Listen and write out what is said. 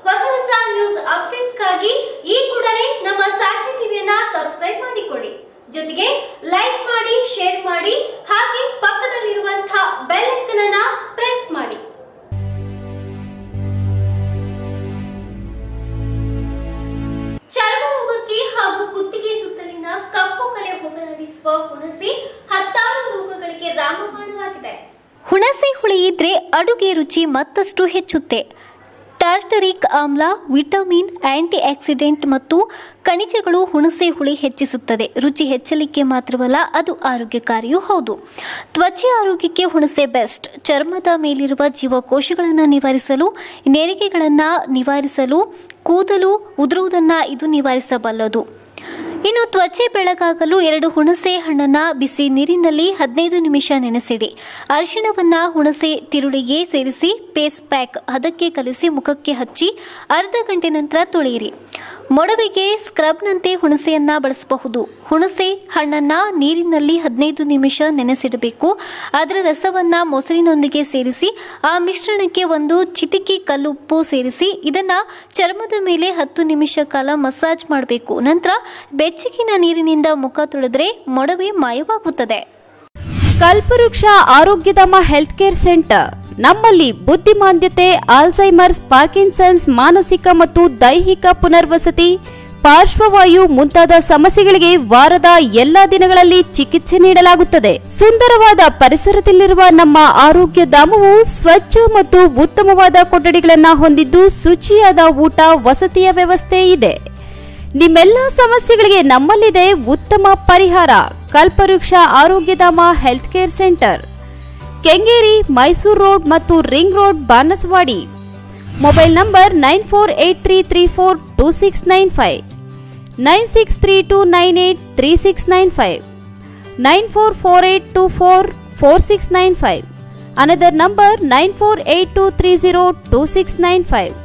ಹೊಸ ಹೊಸ ನ್ಯೂಸ್ ಅಪ್ಡೇಟ್ಸ್ಗಾಗಿ ಈ ಕೂಡಲೇ ನಮ್ಮ ಸಾಕ್ಷಿ ಟಿವಿಯನ್ನ ಸಬ್ಸ್ಕ್ರೈಬ್ ಮಾಡಿಕೊಳ್ಳಿ ಜೊತೆಗೆ ಲೈಕ್ ಮಾಡಿ ಶೇರ್ ಮಾಡಿ ಹಾಗೆ ಪಕ್ಕದಲ್ಲಿರುವಂತಹ ಬೆಲ್ ಐಕನ್ ಅನ್ನ ಪ್ರೆಸ್ ಮಾಡಿ ಚರ್ಮ ರೋಗಕ್ಕೆ ಹಾಗೂ ಕುತ್ತಿಗೆ ಸುತ್ತಲಿನ ಕಪ್ಪು ಕಲೆ ಹೋಗಲಾಡಿಸುವ ಹುಣಸೆ ಹತ್ತಾರು ರೋಗಗಳಿಗೆ ರಾಮಬಾಣವಾಗಿದೆ ಹುಣಸೆ ಹುಳಿ ಇದ್ರೆ ಅಡುಗೆ ರುಚಿ ಮತ್ತಷ್ಟು ಹೆಚ್ಚುತ್ತೆ ಟಾರ್ಟರಿಕ್ ಆಮ್ಲ ವಿಟಮಿನ್ ಆಂಟಿ ಆಕ್ಸಿಡೆಂಟ್ ಮತ್ತು ಖನಿಜಗಳು ಹುಣಸೆ ಹುಳಿ ಹೆಚ್ಚಿಸುತ್ತದೆ ರುಚಿ ಹೆಚ್ಚಲಿಕ್ಕೆ ಮಾತ್ರವಲ್ಲ ಅದು ಆರೋಗ್ಯಕಾರಿಯೂ ಹೌದು ತ್ವಚೆ ಆರೋಗ್ಯಕ್ಕೆ ಹುಣಸೆ ಬೆಸ್ಟ್ ಚರ್ಮದ ಮೇಲಿರುವ ಜೀವಕೋಶಗಳನ್ನು ನಿವಾರಿಸಲು ನೆರಿಗೆಗಳನ್ನು ನಿವಾರಿಸಲು ಕೂದಲು ಉದುರುವುದನ್ನು ಇದು ನಿವಾರಿಸಬಲ್ಲದು ಇನ್ನು ತ್ವಚೆ ಬೆಳಗಾಗಲು ಎರಡು ಹುಣಸೆ ಹಣ್ಣನ್ನ ಬಿಸಿ ನೀರಿನಲ್ಲಿ ಹದಿನೈದು ನಿಮಿಷ ನೆನೆಸಿಡಿ ಅರಿಶಿಣವನ್ನ ಹುಣಸೆ ತಿರುಳಿಗೆ ಸೇರಿಸಿ ಪೇಸ್ಟ್ ಪ್ಯಾಕ್ ಹದಕ್ಕೆ ಕಲಿಸಿ ಮುಖಕ್ಕೆ ಹಚ್ಚಿ ಅರ್ಧ ಗಂಟೆ ನಂತರ ತೊಳೆಯಿರಿ ಮೊಡವೆಗೆ ಸ್ಕ್ರಬ್ನಂತೆ ಹುಣಸೆಯನ್ನ ಬಳಸಬಹುದು ಹುಣಸೆ ಹಣ್ಣನ್ನ ನೀರಿನಲ್ಲಿ ಹದಿನೈದು ನಿಮಿಷ ನೆನೆಸಿಡಬೇಕು ಅದರ ರಸವನ್ನ ಮೊಸರಿನೊಂದಿಗೆ ಸೇರಿಸಿ ಆ ಮಿಶ್ರಣಕ್ಕೆ ಒಂದು ಚಿಟಿಕೆ ಕಲ್ಲುಪ್ಪು ಸೇರಿಸಿ ಇದನ್ನ ಚರ್ಮದ ಮೇಲೆ ಹತ್ತು ನಿಮಿಷ ಕಾಲ ಮಸಾಜ್ ಮಾಡಬೇಕು ನಂತರ ಬೆಚ್ಚಗಿನ ನೀರಿನಿಂದ ಮುಖ ತೊಳೆದರೆ ಮೊಡವೆ ಮಾಯವಾಗುತ್ತದೆ ಕಲ್ಪವೃಕ್ಷ ಆರೋಗ್ಯಧಾಮ ಹೆಲ್ತ್ ಕೇರ್ ಸೆಂಟರ್ ನಮ್ಮಲ್ಲಿ ಬುದ್ಧಿಮಾಂದ್ಯತೆ ಆಲ್ಝೈಮರ್ಸ್ ಪಾರ್ಕಿನ್ಸನ್ಸ್ ಮಾನಸಿಕ ಮತ್ತು ದೈಹಿಕ ಪುನರ್ವಸತಿ ಪಾರ್ಶ್ವವಾಯು ಮುಂತಾದ ಸಮಸ್ಯೆಗಳಿಗೆ ವಾರದ ಎಲ್ಲಾ ದಿನಗಳಲ್ಲಿ ಚಿಕಿತ್ಸೆ ನೀಡಲಾಗುತ್ತದೆ ಸುಂದರವಾದ ಪರಿಸರದಲ್ಲಿರುವ ನಮ್ಮ ಆರೋಗ್ಯ ಧಾಮವು ಸ್ವಚ್ಛ ಮತ್ತು ಉತ್ತಮವಾದ ಕೊಠಡಿಗಳನ್ನು ಹೊಂದಿದ್ದು ಶುಚಿಯಾದ ಊಟ ವಸತಿಯ ವ್ಯವಸ್ಥೆ ಇದೆ ನಿಮ್ಮೆಲ್ಲ ಸಮಸ್ಯೆಗಳಿಗೆ ನಮ್ಮಲ್ಲಿದೆ ಉತ್ತಮ ಪರಿಹಾರ Kalpavriksha Arogyadhama health care centre Kengeri Mysuru road ಮತ್ತು ring road Banaswadi mobile number nine four eight three three four two six nine five nine six three two nine eight three six nine five nine four four eight two four four six nine five another number nine four eight two three zero two six nine five